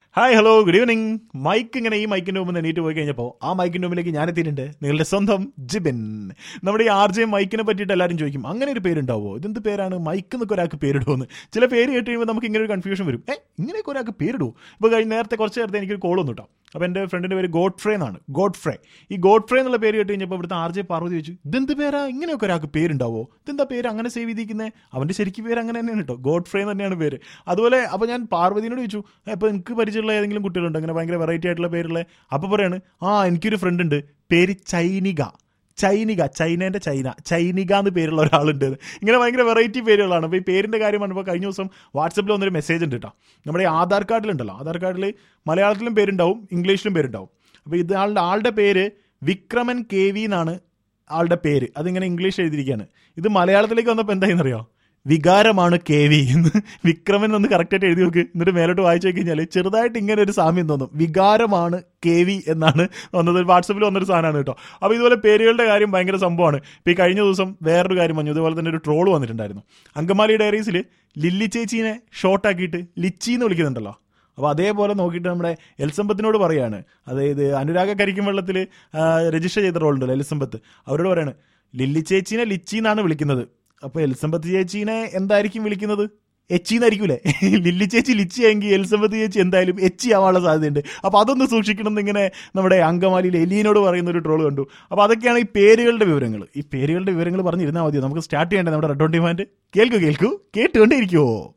hi hello good evening mic ഇങ്ങനെ ഈ മൈക്കിന്റെ മുമ്പ് എണീറ്റ് പോയി കഴിഞ്ഞപ്പോൾ ആ മൈക്കിന്റെ മുമ്പിലേക്ക് ഞാൻ എത്തിയിട്ടുണ്ട് നിങ്ങളുടെ സ്വന്തം ജിബിൻ നമ്മുടെ ഈ ആർ ജെ മൈക്കിനെ പറ്റിയിട്ട് എല്ലാവരും ചോദിക്കും അങ്ങനെ ഒരു പേരുണ്ടാവോ ഇതെന്ത് പേരാണ് മൈക്ക് എന്നൊക്കെ ഒരാൾക്ക് പേരിടുമെന്ന് ചില പേര് കേട്ട് കഴിയുമ്പോൾ നമുക്ക് ഇങ്ങനെ ഒരു കൺഫ്യൂഷൻ വരും ഏ ഇങ്ങനെയൊക്കെ ഒരാൾക്ക് പേരിടുമോ ഇപ്പോൾ കഴിഞ്ഞ നേരത്തെ കുറച്ച് നേരത്തെ എനിക്കൊരു കോൾ വന്നു കേട്ടോ അപ്പോൾ എൻ്റെ ഫ്രണ്ടിൻ്റെ പേര് ഗോഡ്ഫ്രേ എന്നാണ് ഗോഡ്ഫ്രേ ഈ ഗോഡ്ഫ്രേ എന്നുള്ള പേര് കേട്ട് കഴിഞ്ഞപ്പോൾ ഇവിടുത്തെ ആർ ജെ പാർവതി ചോദിച്ചു ഇതെന്ത് പേരാ ഇങ്ങനെയൊക്കെ ഒരാൾക്ക് പേരുണ്ടാവോ ഇതെന്താ പേര് അങ്ങനെ സേവ് ചെയ്തിരിക്കുന്നത് അവൻ്റെ ശരിക്കും പേര് അങ്ങനെ തന്നെയാണ് കേട്ടോ ഗോഡ്ഫ്രേ എന്ന് തന്നെയാണ് പേര് അതുപോലെ അപ്പോൾ ഞാൻ പാർവതിനോട് ചോദിച്ചു അപ്പോൾ എനിക്ക് പരിചയമുള്ള ഏതെങ്കിലും കുട്ടികളുണ്ട് അങ്ങനെ ഭയങ്കര വെറൈറ്റി ആയിട്ടുള്ള പേരുള്ള അപ്പോൾ പറയാണ് ആ എനിക്കൊരു ഫ്രണ്ട് ഉണ്ട് പേര് ചൈനിക ചൈനിക ചൈനേൻ്റെ ചൈന ചൈനിക എന്ന് പേരുള്ള ഒരാളുണ്ട് ഇങ്ങനെ ഭയങ്കര വെറൈറ്റി പേരുകളാണ് അപ്പോൾ ഈ പേരിൻ്റെ കാര്യം പറഞ്ഞപ്പോൾ കഴിഞ്ഞ ദിവസം വാട്സപ്പിൽ വന്നൊരു മെസ്സേജ് ഉണ്ട് കേട്ടോ നമ്മുടെ ഈ ആധാർ കാർഡിലുണ്ടല്ലോ ആധാർ കാർഡിൽ മലയാളത്തിലും പേരുണ്ടാവും ഇംഗ്ലീഷിലും പേരുണ്ടാവും അപ്പോൾ ഇത് ആളുടെ ആളുടെ പേര് വിക്രമൻ കെ വി എന്നാണ് ആളുടെ പേര് അതിങ്ങനെ ഇംഗ്ലീഷ് എഴുതിയിരിക്കുകയാണ് ഇത് മലയാളത്തിലേക്ക് വന്നപ്പോൾ എന്തായെന്നറിയോ വികാരമാണ് കെ വി എന്ന് വിക്രമൻ ഒന്ന് കറക്റ്റായിട്ട് എഴുതി നോക്ക് എന്നിട്ട് മേലോട്ട് വായിച്ചു കഴിഞ്ഞാൽ ചെറുതായിട്ട് ഇങ്ങനെ ഒരു സാമ്യം തോന്നും വികാരമാണ് കെ വി എന്നാണ് വന്നത് വാട്സപ്പിൽ വന്നൊരു സാധനമാണ് കേട്ടോ അപ്പോൾ ഇതുപോലെ പേരുകളുടെ കാര്യം ഭയങ്കര സംഭവമാണ് ഇപ്പോൾ ഈ കഴിഞ്ഞ ദിവസം വേറൊരു കാര്യം പറഞ്ഞു ഇതുപോലെ തന്നെ ഒരു ട്രോൾ വന്നിട്ടുണ്ടായിരുന്നു അങ്കമാലി ഡയറീസിൽ ലില്ലി ചേച്ചീനെ ഷോർട്ടാക്കിയിട്ട് ലിച്ചി എന്ന് വിളിക്കുന്നുണ്ടല്ലോ അപ്പോൾ അതേപോലെ നോക്കിയിട്ട് നമ്മുടെ എൽസമ്പത്തിനോട് പറയാണ് അതായത് അനുരാഗ കരിക്കും വെള്ളത്തിൽ രജിസ്റ്റർ ചെയ്ത റോൾ ഉണ്ടല്ലോ എൽസമ്പത്ത് അവരോട് പറയാണ് ലില്ലി ചേച്ചീനെ ലിച്ചി എന്നാണ് വിളിക്കുന്നത് അപ്പോൾ എൽസമ്പത്ത് ചേച്ചീനെ എന്തായിരിക്കും വിളിക്കുന്നത് എച്ചി എന്നായിരിക്കൂലേ ലില്ലി ചേച്ചി ലിച്ചി എങ്കിൽ എൽസമ്പത്ത് ചേച്ചി എന്തായാലും എച്ചി ആവാനുള്ള സാധ്യതയുണ്ട് അപ്പോൾ അതൊന്ന് സൂക്ഷിക്കണം എന്നിങ്ങനെ നമ്മുടെ അങ്കമാലിയിൽ എലീനോട് പറയുന്ന ഒരു ട്രോൾ കണ്ടു അപ്പോൾ അതൊക്കെയാണ് ഈ പേരുകളുടെ വിവരങ്ങൾ ഈ പേരുകളുടെ വിവരങ്ങൾ പറഞ്ഞിരുന്നാൽ മതിയോ നമുക്ക് സ്റ്റാർട്ട് ചെയ്യേണ്ടത് നമ്മുടെ റെഡ് ഓൺ ഡിമാൻഡ് കേൾക്കൂ കേൾക്കൂ കേട്ടുകൊണ്ടേ ഇരിക്കുമോ